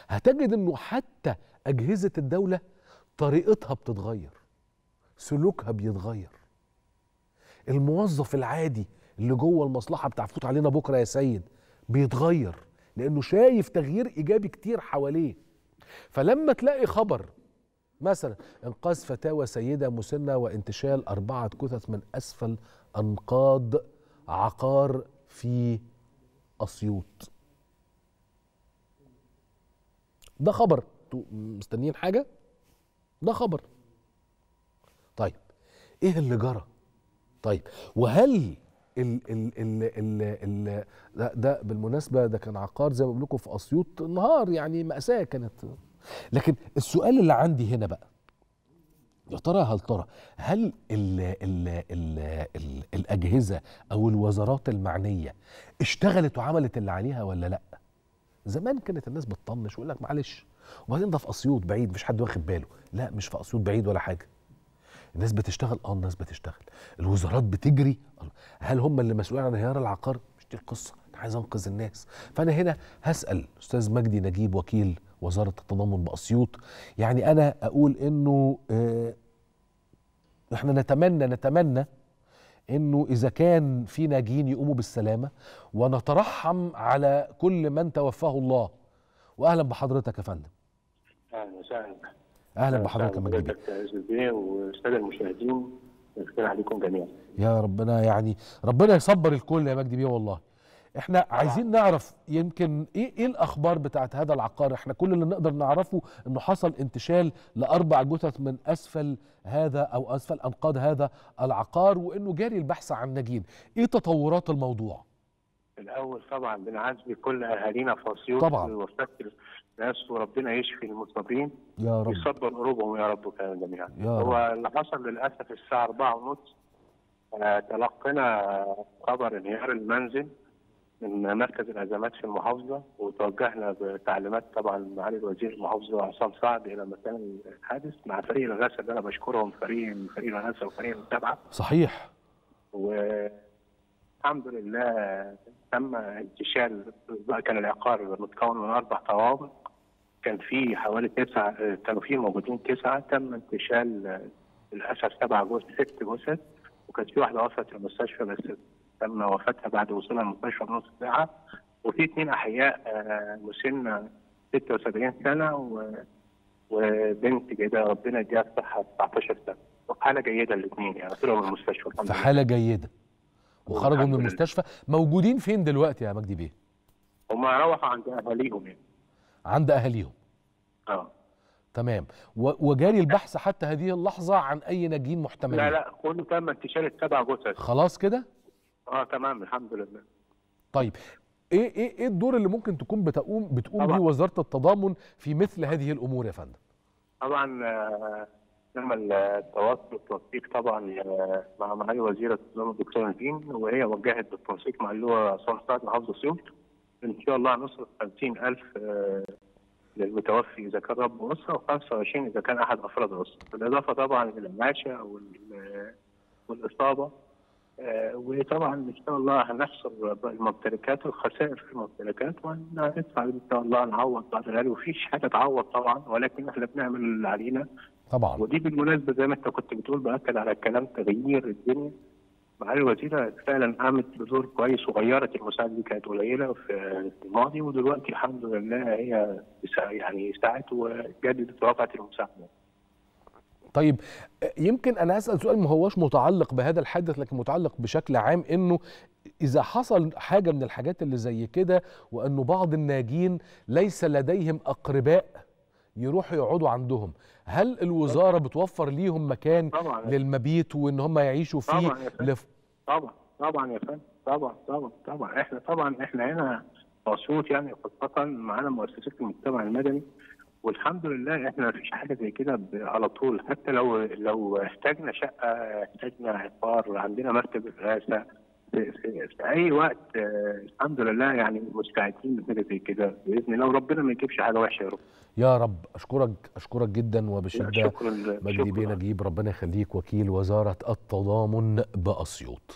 هتجد انه حتى اجهزه الدوله طريقتها بتتغير سلوكها بيتغير الموظف العادي اللي جوه المصلحه بتاع فوت علينا بكره يا سيد بيتغير لانه شايف تغيير ايجابي كتير حواليه فلما تلاقي خبر مثلا انقاذ فتاوى سيده مسنه وانتشال اربعه كثث من اسفل انقاض عقار في اسيوط ده خبر انتوا مستنيين حاجه ده خبر طيب ايه اللي جرى طيب وهل ال ال ال ال ال ده, ده بالمناسبه ده كان عقار زي ما بقول لكم في اسيوط النهار يعني ماساه كانت لكن السؤال اللي عندي هنا بقى يا ترى هل ترى هل ال ال ال ال الاجهزه او الوزارات المعنيه اشتغلت وعملت اللي عليها ولا لا زمان كانت الناس بتطنش ويقول لك معلش وبعدين ده في اسيوط بعيد مش حد واخد باله لا مش في اسيوط بعيد ولا حاجه الناس بتشتغل اه الناس بتشتغل الوزارات بتجري هل هم اللي مسؤولين عن انهيار العقار مش دي القصه انا عايز انقذ الناس فانا هنا هسال استاذ مجدي نجيب وكيل وزاره التضامن باسيوط يعني انا اقول انه اه احنا نتمنى نتمنى انه اذا كان في ناجين يقوموا بالسلامه ونترحم على كل من توفاه الله واهلا بحضرتك يا فندم اهلا وسهلا اهلا بحضرتك يا مجدي بيه والساده المشاهدين يذكر عليكم جميعا يا ربنا يعني ربنا يصبر الكل يا مجدي بيه والله احنا عايزين نعرف يمكن ايه ايه الاخبار بتاعت هذا العقار احنا كل اللي نقدر نعرفه انه حصل انتشال لاربع جثث من اسفل هذا او اسفل انقاض هذا العقار وانه جاري البحث عن ناجين ايه تطورات الموضوع الاول طبعا بنعزي كل اهالينا في اسيوط طبعا. وفاة الناس وربنا يشفي المصابين يا رب يصبر قلوبهم يا رب كمان جميعا يا رب. هو اللي حصل للاسف الساعه 4 ونص تلقينا خبر انهيار المنزل من مركز الازمات في المحافظه وتوجهنا بتعليمات طبعا معالي الوزير المحافظه عصام سعد الى مكان الحادث مع فريق الغسل اللي انا بشكرهم فريق فريق الغسل وفريق المتابعه صحيح والحمد لله تم انتشال كان العقار متكون من اربع طوابق كان في حوالي تسعه كانوا في موجودين تسعه تم انتشال للاسف سبع جثث ست جثث وكانت في واحده وصلت المستشفى بس تم وفاتها بعد وصولها المستشفى بنص ساعه وفي اثنين احياء مسنه 76 سنه و... وبنت كده ربنا يديها الصحه 19 سنه وحاله جيده الاثنين يعني طلعوا من المستشفى الحمد في لله حاله جيده وخرجوا الحمد من لله. المستشفى موجودين فين دلوقتي يا مجدي بيه هم روحوا عند اهاليهم يعني عند اهاليهم اه تمام و- وجاري البحث حتى هذه اللحظه عن اي ناجين محتملين لا لا كله تم انتشال السبع جثث خلاص كده اه تمام الحمد لله طيب ايه ايه ايه الدور اللي ممكن تكون بتقوم بتقوم طبعا. بيه وزاره التضامن في مثل هذه الامور يا فندم طبعا آه، نعمل التواصل والتنسيق طبعا آه، مع معالي وزير التضامن الدكتور نادين وهي وجهت بالتنسيق مع اللواء عصام سعد محافظ اسيوط ان شاء الله هنصرف 50000 آه، للمتوفي اذا كان رب اسره و25 اذا كان احد افراد الاسره بالاضافه طبعا للمعاشه وال- والاصابه آه، وطبعا ان شاء الله هنحصر الممتلكات والخسائر في الممتلكات وهندفع ان شاء الله نعوض بعد ذلك ومفيش حاجه تعوض طبعا ولكن احنا بنعمل اللي علينا طبعا ودي بالمناسبه زي ما انت كنت بتقول باكد على كلام تغيير الدنيا معالي الوزيره فعلا قامت بدور كويس وغيرت المساعده دي كانت قليله في في الماضي ودلوقتي الحمد لله هي بسا- يعني ساعت وجددت رفعت المساعده. طيب يمكن انا اسال سؤال ما هوش متعلق بهذا الحدث لكن متعلق بشكل عام انه اذا حصل حاجه من الحاجات اللي زي كده وانه بعض الناجين ليس لديهم اقرباء يروحوا يقعدوا عندهم هل الوزاره بتوفر ليهم مكان طبعا للمبيت وان هم يعيشوا فيه طبعا يا فندم. لف... طبعا طبعا يا فندم طبعا طبعا طبعا احنا طبعا احنا هنا مبسوط يعني خاصه معانا مؤسسات المجتمع المدني والحمد لله احنا ما فيش حاجه زي كده ب- على طول حتى لو لو احتاجنا شقه احتاجنا عقار عندنا مركز رئاسه في, في, في اي وقت آه، الحمد لله يعني مستعدين لحاجه زي كده باذن الله وربنا ما يجيبش حاجه وحشه يا رب يا رب اشكرك اشكرك جدا وبشده شكرا مجدي بيه شكرا نجيب ربنا يخليك وكيل وزاره التضامن باسيوط